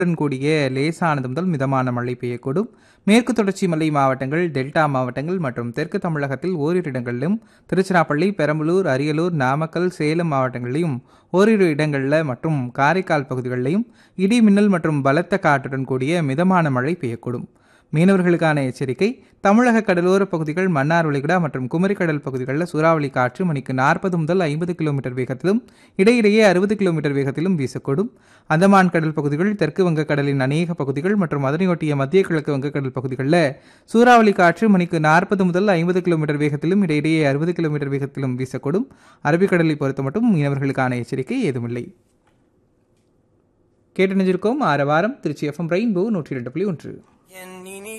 உடன் கூடிய லேசானது முதல் மிதமான மழை பெய்யக்கூடும் மேற்கு தொடர்ச்சி மலை மாவட்டங்கள் டெல்டா மாவட்டங்கள் மற்றும் தெற்கு தமிழகத்தில் ஓரிரு இடங்களிலும் திருச்சிராப்பள்ளி பெரம்பலூர் அரியலூர் நாமக்கல் சேலம் மாவட்டங்களிலும் ஓரிரு இடங்களில் மற்றும் காரைக்கால் பகுதிகளிலையும் இடி மின்னல் மற்றும் பலத்த காற்றுடன் கூடிய மிதமான மழை பெய்யக்கூடும் மீனவர்களுக்கான எச்சரிக்கை தமிழக கடலோர பகுதிகள் மன்னார் வளைகுடா மற்றும் குமரிக்கடல் பகுதிகளில் சூறாவளி காற்று மணிக்கு நாற்பது முதல் ஐம்பது கிலோமீட்டர் வேகத்திலும் இடையிடையே அறுபது கிலோமீட்டர் வேகத்திலும் வீசக்கூடும் அந்தமான் கடல் பகுதிகள் தெற்கு வங்கக்கடலின் அநேக பகுதிகள் மற்றும் அதனையொட்டிய மத்திய கிழக்கு வங்கக்கடல் பகுதிகளில் சூறாவளி காற்று மணிக்கு நாற்பது முதல் ஐம்பது கிலோமீட்டர் வேகத்திலும் இடையிடையே அறுபது கிலோமீட்டர் வேகத்திலும் வீசக்கூடும் அரபிக்கடலை பொறுத்த மட்டும் மீனவர்களுக்கான எச்சரிக்கை ஏதுமில்லை கேட்டு நினைஞ்சிருக்கோம் ஆற வாரம் திருச்சி எஃப்எம் ரெயின்போ நூற்றி ரெண்டு புள்ளி ஒன்று என் இனி